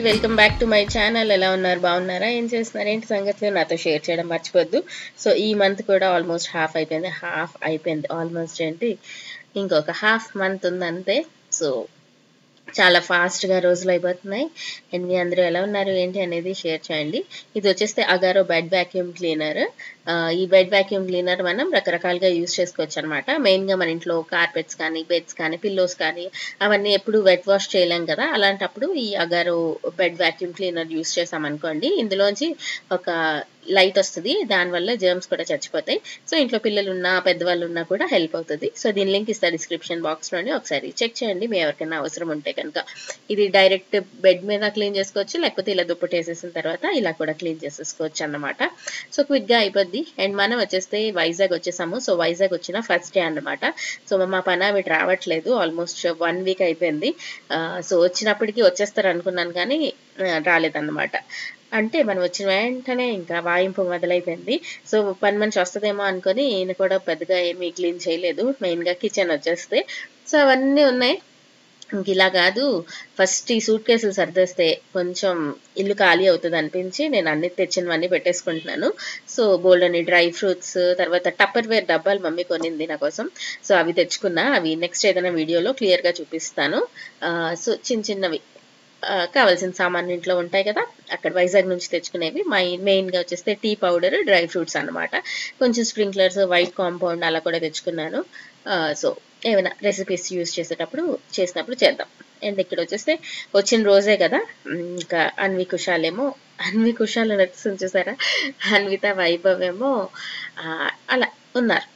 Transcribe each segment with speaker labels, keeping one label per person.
Speaker 1: Welcome back to my channel ఎలా ఉన్నారు బాగున్నారా ఏం చేస్తున్నారు ఏంటి సంగతులు నాతో షేర్ చేయడం మర్చిపోద్దు సో ఈ మంత్ కూడా ఆల్మోస్ట్ హాఫ్ అయిపోయింది హాఫ్ అయిపోయింది ఆల్మోస్ట్ ఏంటి ఇంకొక హాఫ్ మంత్ ఉంది అంతే సో చాలా ఫాస్ట్గా రోజులు అయిపోతున్నాయి అండ్ మీ అందరూ ఎలా ఉన్నారు ఏంటి అనేది షేర్ చేయండి ఇది వచ్చేస్తే అగారో బెడ్ వ్యాక్యూమ్ క్లీనర్ ఈ బెడ్ వ్యాక్యూమ్ క్లీనర్ మనం రకరకాలుగా యూస్ చేసుకోవచ్చు అనమాట మెయిన్గా మన ఇంట్లో కార్పెట్స్ కానీ బెడ్స్ కానీ పిల్లోస్ కానీ అవన్నీ ఎప్పుడు వెట్ వాష్ చేయలేం కదా అలాంటప్పుడు ఈ Agaro bed vacuum cleaner use చేసామనుకోండి ఇందులోంచి ఒక లైట్ వస్తుంది దానివల్ల జర్మ్స్ కూడా చచ్చిపోతాయి సో ఇంట్లో పిల్లలు ఉన్నా పెద్దవాళ్ళు ఉన్నా కూడా హెల్ప్ అవుతుంది సో దీని లింక్ ఇస్తా డిస్క్రిప్షన్ బాక్స్లోనే ఒకసారి చెక్ చేయండి మీ ఎవరికైనా అవసరం ఉంటే కనుక ఇది డైరెక్ట్ బెడ్ మీద క్లీన్ చేసుకోవచ్చు లేకపోతే ఇలా దుప్పటి వేసేసిన తర్వాత ఇలా కూడా క్లీన్ చేసేసుకోవచ్చు అన్నమాట సో క్విక్గా అయిపోద్ది అండ్ మనం వచ్చేస్తే వైజాగ్ వచ్చేసాము సో వైజాగ్ వచ్చిన ఫస్ట్ డే అన్నమాట సో మా పని ఆవిడ రావట్లేదు ఆల్మోస్ట్ వన్ వీక్ అయిపోయింది సో వచ్చినప్పటికీ వచ్చేస్తారు అనుకున్నాను కానీ రాలేదన్నమాట అంటే మనం వచ్చిన వెంటనే ఇంకా వాయింపు మొదలైపోయింది సో పని మనిషి వస్తుందేమో అనుకొని ఈయన కూడా పెద్దగా ఏమీ క్లీన్ చేయలేదు మెయిన్గా కిచెన్ వచ్చేస్తే సో అవన్నీ ఉన్నాయి ఇంక ఇలా కాదు ఫస్ట్ ఈ సూట్ కేసులు సర్దేస్తే కొంచెం ఇల్లు ఖాళీ అవుతుంది అనిపించి నేను అన్ని తెచ్చినవన్నీ పెట్టేసుకుంటున్నాను సో బోల్డ్ అని డ్రై ఫ్రూట్స్ తర్వాత టప్పర్ వేర్ డబ్బాలు మమ్మీ కొనింది నా కోసం సో అవి తెచ్చుకున్నా అవి నెక్స్ట్ ఏదైనా వీడియోలో క్లియర్గా చూపిస్తాను సో చిన్న చిన్నవి కావాల్సిన సామాన్లు ఇంట్లో ఉంటాయి కదా అక్కడ వైజాగ్ నుంచి తెచ్చుకునేవి మై మెయిన్గా వచ్చేస్తే టీ పౌడర్ డ్రై ఫ్రూట్స్ అనమాట కొంచెం స్ప్రింక్లర్స్ వైట్ కాంపౌండ్ అలా కూడా తెచ్చుకున్నాను సో ఏమైనా రెసిపీస్ యూస్ చేసేటప్పుడు చేసినప్పుడు చేద్దాం అండ్ ఇక్కడ వచ్చేస్తే వచ్చిన రోజే కదా ఇంకా అన్వి కుషాలేమో అన్వి కుషాలు నడుస్తుంది చూసారా అన్విత వైభవ్ ఏమో అలా ఉన్నారు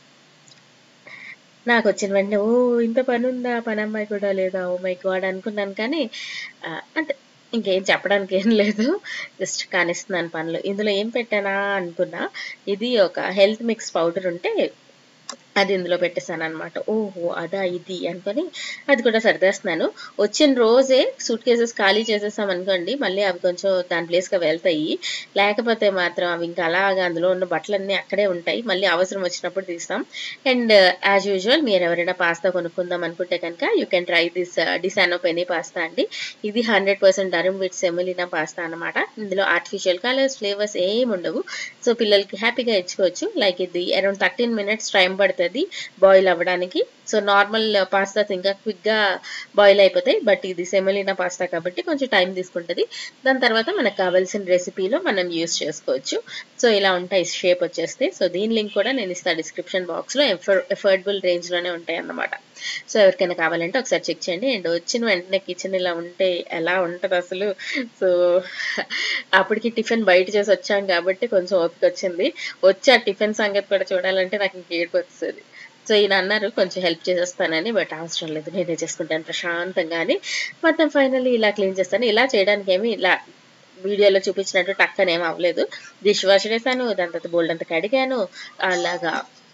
Speaker 1: నాకు వచ్చిన వెంటనే ఓ ఇంత పని ఉందా పని అమ్మాయి కూడా లేదా ఓ మై గాడ్ అనుకున్నాను కానీ అంటే ఇంకేం చెప్పడానికి ఏం లేదు జస్ట్ కానిస్తున్నాను పనులు ఇందులో ఏం పెట్టానా అనుకున్నా ఇది ఒక హెల్త్ మిక్స్ పౌడర్ ఉంటే అది ఇందులో పెట్టేశాను అనమాట ఓహో అదా ఇది అనుకొని అది కూడా సర్దేస్తున్నాను వచ్చిన రోజే సూట్ కేసెస్ ఖాళీ చేసేసాం అనుకోండి మళ్ళీ అవి కొంచెం దాని ప్లేస్గా వెళ్తాయి లేకపోతే మాత్రం అవి ఇంకా అలాగా అందులో ఉన్న బట్టలన్నీ అక్కడే ఉంటాయి మళ్ళీ అవసరం వచ్చినప్పుడు తీస్తాం అండ్ యాజ్ యూజువల్ మీరు ఎవరైనా పాస్తా కొనుక్కుందాం అనుకుంటే కనుక you can try this Disano penne pasta అండి ఇది hundred percent durum with semolina pasta అనమాట ఇందులో ఆర్టిఫిషియల్ కలర్స్ ఫ్లేవర్స్ ఏమి ఉండవు సో పిల్లలకి హ్యాపీగా ఇచ్చుకోవచ్చు లైక్ ఇది అరౌండ్ థర్టీన్ మినిట్స్ టైం పడుతుంది బాయిల్ అవ్వడానికి సో నార్మల్ పాస్తాస్ ఇంకా క్విక్గా బాయిల్ అయిపోతాయి బట్ ఇది సెమలినా పాస్తా కాబట్టి కొంచెం టైం తీసుకుంటుంది దాని తర్వాత మనకు కావాల్సిన రెసిపీలో మనం యూస్ చేసుకోవచ్చు సో ఇలా ఉంటాయి షేప్ వచ్చేస్తే సో దీని లింక్ కూడా నేను ఇస్తాను డిస్క్రిప్షన్ బాక్స్లో ఎఫర్ ఎఫోర్డబుల్ రేంజ్లోనే ఉంటాయి అన్నమాట సో ఎవరికైనా కావాలంటే ఒకసారి చెక్ చేయండి అండ్ వచ్చిన వెంటనే కిచెన్ ఇలా ఉంటే ఎలా ఉంటుంది అసలు సో అప్పటికి టిఫిన్ బయట చేసి వచ్చాం కాబట్టి కొంచెం ఓపిక వచ్చింది వచ్చి ఆ టిఫిన్ సంగతి కూడా చూడాలంటే నాకు ఇంక ఏడుపు వస్తుంది సో ఈయన అన్నారు కొంచెం హెల్ప్ చేసేస్తానని బట్ అవసరం లేదు నేనే చేసుకుంటాను ప్రశాంతంగా అని మొత్తం ఫైనల్లీ ఇలా క్లీన్ చేస్తాను ఇలా చేయడానికి ఏమి ఇలా వీడియోలో చూపించినట్టు టక్కన ఏం అవ్వలేదు డిష్ వాష్ వేసాను దాని తర్వాత బోల్డ్ అంతా కడిగాను అలాగా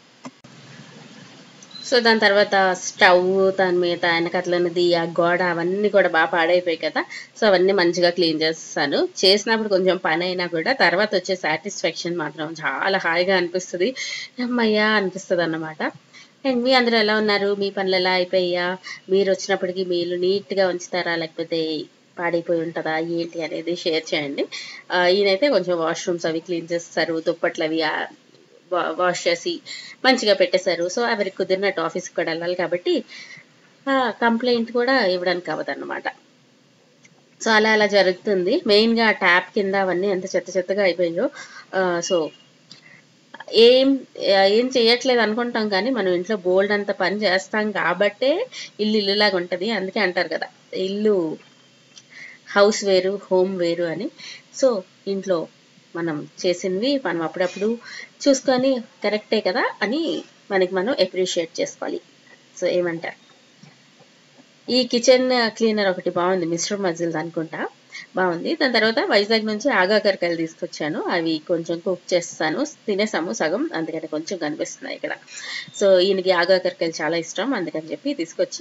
Speaker 1: సో దాని తర్వాత స్టవ్ దాని మీద వెనకట్లన్నది ఆ గోడ అవన్నీ కూడా బాగా పాడైపోయాయి కదా సో అవన్నీ మంచిగా క్లీన్ చేస్తాను చేసినప్పుడు కొంచెం పని అయినా కూడా తర్వాత వచ్చే సాటిస్ఫాక్షన్ మాత్రం చాలా హాయిగా అనిపిస్తుంది అమ్మయ్యా అనిపిస్తుంది అన్నమాట అండ్ మీ అందరూ ఎలా ఉన్నారు మీ పనులు ఎలా అయిపోయా మీరు వచ్చినప్పటికీ మీరు నీట్గా ఉంచుతారా లేకపోతే పాడైపోయి ఉంటుందా ఏంటి అనేది షేర్ చేయండి ఈయనైతే కొంచెం వాష్రూమ్స్ అవి క్లీన్ చేస్తారు దుప్పట్లు అవి వాష్ చేసి మంచిగా పెట్టేశారు సో ఎవరికి కుదిరినట్టు ఆఫీస్కి కూడా వెళ్ళాలి కాబట్టి కంప్లైంట్ కూడా ఇవ్వడానికి అవ్వదన్నమాట సో అలా అలా జరుగుతుంది మెయిన్గా ట్యాప్ కింద అవన్నీ ఎంత చెత్త చెత్తగా అయిపోయాయో సో ఏం ఏం చేయట్లేదు అనుకుంటాం కానీ మనం ఇంట్లో బోల్డ్ అంత పని చేస్తాం కాబట్టే ఇల్లు ఇల్లులాగా ఉంటుంది అందుకే అంటారు కదా ఇల్లు హౌస్ వేరు హోమ్ వేరు అని సో ఇంట్లో మనం చేసినవి మనం అప్పుడప్పుడు చూసుకొని కరెక్టే కదా అని మనకి మనం అప్రిషియేట్ చేసుకోవాలి సో ఏమంటారు ఈ కిచెన్ క్లీనర్ ఒకటి బాగుంది మిస్టర్ మజిల్ అనుకుంటా బాగుంది దాని తర్వాత వైజాగ్ నుంచి ఆగాకరకాయలు తీసుకొచ్చాను అవి కొంచెం కుక్ చేస్తాను తినేసాము సగం అందుకని కొంచెం కనిపిస్తున్నాయి ఇక్కడ సో ఈయనకి ఆగాకరకాయలు చాలా ఇష్టం అందుకని చెప్పి తీసుకొచ్చి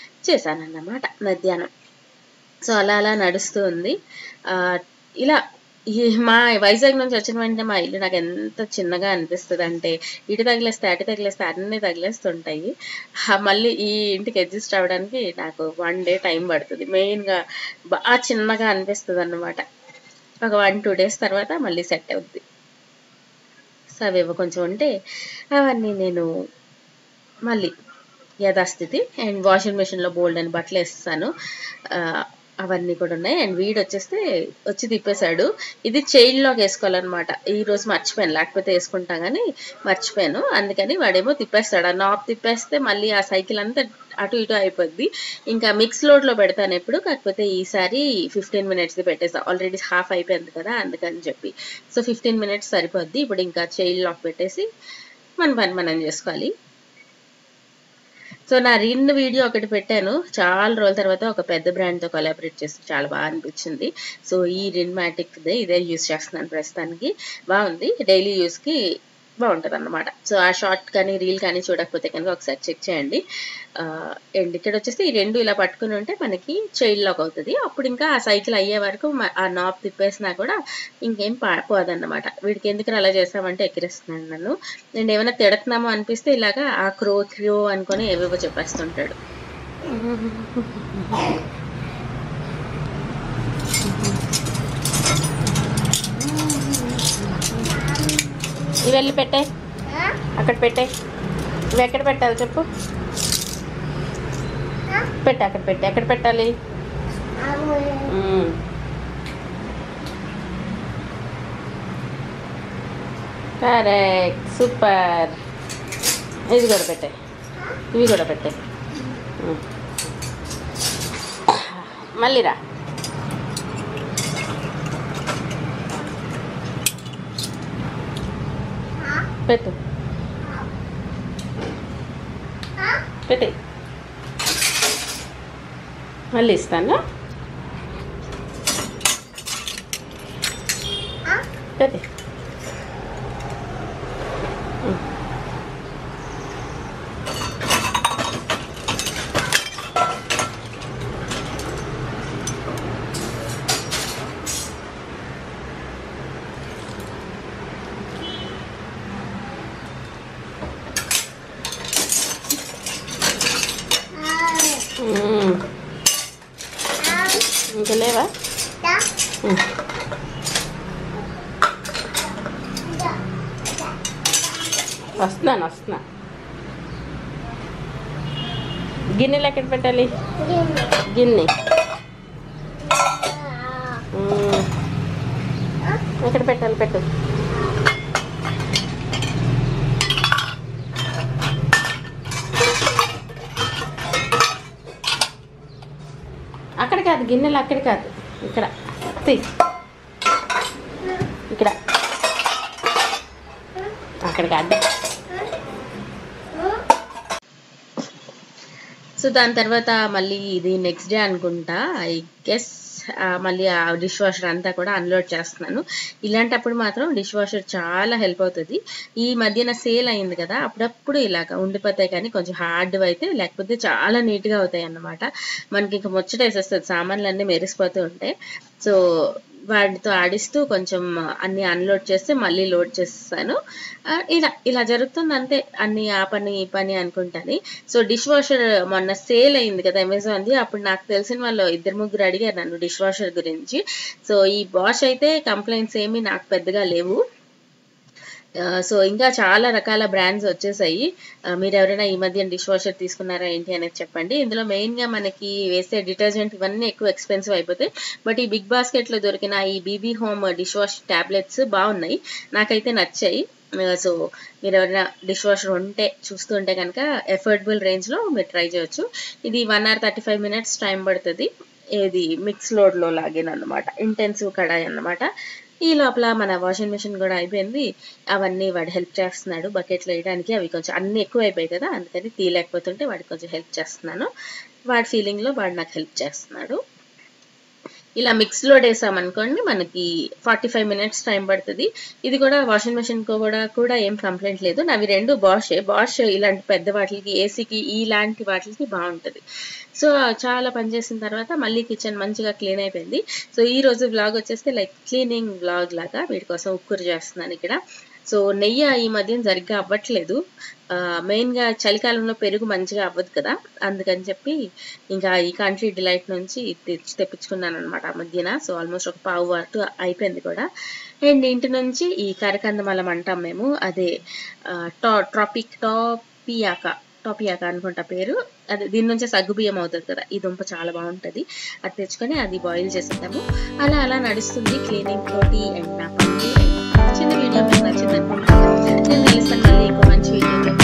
Speaker 1: చేశానన్నమాట మధ్యాహ్నం సో అలా అలా నడుస్తూ ఉంది ఇలా ఈ మా వైజాగ్ నుంచి వచ్చిన వెంటనే మా ఇల్లు నాకు ఎంత చిన్నగా అనిపిస్తుంది అంటే ఇటు తగిలేస్తే అటు తగిలేస్తే అన్నీ తగిలేస్తుంటాయి ఆ మళ్ళీ ఈ ఇంటికి అడ్జస్ట్ అవ్వడానికి నాకు వన్ డే టైం పడుతుంది మెయిన్గా బాగా చిన్నగా అనిపిస్తుంది అన్నమాట ఒక వన్ టూ డేస్ తర్వాత మళ్ళీ సెట్ అవుద్ది సో అవేవో కొంచెం ఉంటే అవన్నీ నేను మళ్ళీ యథాస్థితి అండ్ వాషింగ్ మెషిన్లో బోల్డ్ అని బట్టలు వేస్తాను ఆ, అవన్నీ కూడా ఉన్నాయి అండ్ వీడు వచ్చేస్తే వచ్చి తిప్పేశాడు ఇది చైల్డ్లోకి వేసుకోవాలన్నమాట ఈ రోజు మర్చిపోయాను లేకపోతే వేసుకుంటా కానీ మర్చిపోయాను అందుకని వాడేమో తిప్పేస్తాడు ఆ నాప్ తిప్పేస్తే మళ్ళీ ఆ సైకిల్ అంతా అటు ఇటు అయిపోద్ది ఇంకా మిక్స్ లోడ్లో పెడతాను ఎప్పుడు కాకపోతే ఈసారి ఫిఫ్టీన్ మినిట్స్ది పెట్టేస్తా ఆల్రెడీ హాఫ్ అయిపోయింది కదా అందుకని చెప్పి సో ఫిఫ్టీన్ మినిట్స్ సరిపోద్ది ఇప్పుడు ఇంకా చైల్డ్ లాక్ పెట్టేసి మన పని మనం చేసుకోవాలి సో నా రిన్ వీడియో ఒకటి పెట్టాను చాలా రోజుల తర్వాత ఒక పెద్ద బ్రాండ్తో కొలాబరేట్ చేసి చాలా బాగా అనిపించింది సో ఈ రిన్ మ్యాటిక్దే ఇదే యూస్ చేస్తున్నాను ప్రస్తుతానికి బాగుంది డైలీ యూస్కి బాగుంటుంది అన్నమాట సో ఆ షార్ట్ కానీ రీల్ కానీ చూడకపోతే కనుక ఒకసారి చెక్ చేయండి ఆ, అండ్ ఇక్కడ వచ్చేసి ఈ రెండు ఇలా పట్టుకుని ఉంటే మనకి చైల్డ్ లాక్ అవుతుంది అప్పుడు ఇంకా ఆ సైకిల్ అయ్యే వరకు మ- ఆ నాప్ తిప్పేసినా కూడా ఇంకేం పా- పోదన్నమాట వీడికి ఎందుకు అలా చేసామంటే ఎక్కిరిస్తున్నాను నన్ను నేను ఏమైనా తిడుతున్నామో అనిపిస్తే ఇలాగా ఆ క్రో క్రో అనుకొని ఏవేవో చెప్పేస్తుంటాడు ఇవి వెళ్ళి పెట్టే అక్కడ పెట్టే ఇవి ఎక్కడ పెట్టాలి చెప్పు పెట్టు అక్కడ పెట్టే ఎక్కడ పెట్టాలి మ్మ్. కరెక్ట్ సూపర్ ఇది కూడా పెట్టే ఇవి కూడా పెట్టే మ్మ్. మళ్ళీ రా పెట్టు పెట్టే మళ్ళీ ఇస్తాను పెట్టే మ్మ్. ఇంకా లేవా మ్మ్. వస్తున్నాను వస్తున్నా గిన్నెలు ఎక్కడ పెట్టాలి గిన్నె మ్మ్. ఎక్కడ పెట్టాలి పెట్టు అక్కడ కాదు గిన్నెలు అక్కడ కాదు ఇక్కడ తీ. ఇక్కడ అక్కడ కాదు సో దాని తర్వాత మళ్ళీ ఇది నెక్స్ట్ డే అనుకుంటా ఐ గెస్ మళ్ళీ ఆ డిష్ వాషర్ అంతా కూడా అన్లోడ్ చేస్తున్నాను ఇలాంటప్పుడు మాత్రం డిష్ వాషర్ చాలా హెల్ప్ అవుతుంది ఈ మధ్యన సేల్ అయింది కదా అప్పుడప్పుడు ఇలాగ ఉండిపోతాయి కానీ కొంచెం హార్డ్ అయితే లేకపోతే చాలా నీట్గా అవుతాయి అన్నమాట మనకి ఇంకా ముచ్చట వేసేస్తుంది సామాన్లు అన్నీ మెరిసిపోతూ ఉంటాయి సో వాటితో ఆడిస్తూ కొంచెం అన్ని అన్లోడ్ చేస్తే మళ్ళీ లోడ్ చేస్తాను ఆ, ఇలా ఇలా జరుగుతుంది అంతే అన్ని ఆ పని ఈ పని అనుకుంటాను సో డిష్ వాషర్ మొన్న సేల్ అయింది కదా అమెజాన్ది అప్పుడు నాకు తెలిసిన వాళ్ళు ఇద్దరు ముగ్గురు అడిగారు నన్ను డిష్ వాషర్ గురించి సో ఈ బాష్ అయితే కంప్లైంట్స్ ఏమీ నాకు పెద్దగా లేవు ఆ, సో ఇంకా చాలా రకాల బ్రాండ్స్ వచ్చేసాయి ఆ, మీరు ఎవరైనా ఈ మధ్య డిష్ వాషర్ తీసుకున్నారా ఏంటి అనేది చెప్పండి ఇందులో మెయిన్ గా మనకి వేసే డిటర్జెంట్ ఇవన్నీ ఎక్కువ ఎక్స్పెన్సివ్ అయిపోతాయి బట్ ఈ బిగ్ బాస్కెట్ లో దొరికిన ఈ BB home dish wash tablets బాగున్నాయి నాకైతే నచ్చాయి ఆ, సో మీరు ఎవరైనా డిష్ వాషర్ ఉంటే చూస్తుంటే కనుక ఎఫోర్డబుల్ రేంజ్ లో మీరు ట్రై చేయొచ్చు ఇది one hour thirty five minutes time పడుతుంది ఏది మిక్స్ లోడ్ లో లాగినమాట ఇంటెన్సివ్ కడాయి అన్నమాట ఈ లోపల మన వాషింగ్ మెషిన్ కూడా అయిపోయింది అవన్నీ వాడు హెల్ప్ చేస్తున్నాడు బకెట్లో వేయడానికి అవి కొంచెం అన్ని ఎక్కువ అయిపోయాయి కదా అందుకని తీయలేకపోతుంటే వాడికి కొంచెం హెల్ప్ చేస్తున్నాను వాడి ఫీలింగ్ లో వాడు నాకు హెల్ప్ చేస్తున్నాడు ఇలా మిక్స్ లోడ్ వేసామనుకోండి మనకి ఫార్టీ ఫైవ్ మినిట్స్ టైం పడుతుంది ఇది కూడా వాషింగ్ మెషిన్ కూడా కూడా ఏం కంప్లైంట్ లేదు నావి రెండు బాషే బాష్ ఇలాంటి పెద్ద వాటికి ఏసీకి ఇలాంటి వాటికి బాగుంటుంది సో చాలా పని చేసిన తర్వాత మళ్ళీ కిచెన్ మంచిగా క్లీన్ అయిపోయింది సో ఈ రోజు వ్లాగ్ వచ్చేస్తే లైక్ క్లీనింగ్ వ్లాగ్ లాగా వీటి కోసం ఉక్కురు చేస్తున్నాను ఇక్కడ సో నెయ్యి ఈ మధ్య సరిగ్గా అవ్వట్లేదు మెయిన్గా చలికాలంలో పెరుగు మంచిగా అవ్వదు కదా అందుకని చెప్పి ఇంకా ఈ కంట్రీ డిలైట్ నుంచి తెచ్చి తెప్పించుకున్నాను అనమాట ఆ మధ్యన సో ఆల్మోస్ట్ ఒక పావు వరకు అయిపోయింది కూడా అండ్ ఇంటి నుంచి ఈ కరకందమలం అంటాం మేము అదే టా ట్రాపిక్ టాపియాకా టాపియాకా అనుకుంటా పేరు అదే దీని నుంచే సగ్గుబియ్యం అవుతుంది కదా ఈ దుంప చాలా బాగుంటుంది అది తెచ్చుకొని అది బాయిల్ చేసేద్దాము అలా అలా నడుస్తుంది క్లీనింగ్ తోటి అండ్ నా పనులు చిన్న వీడియో మీకు నచ్చింది అనుకుంటున్నాను నేను తెలుస్తాను మళ్ళీ ఇంకో మంచి వీడియోతో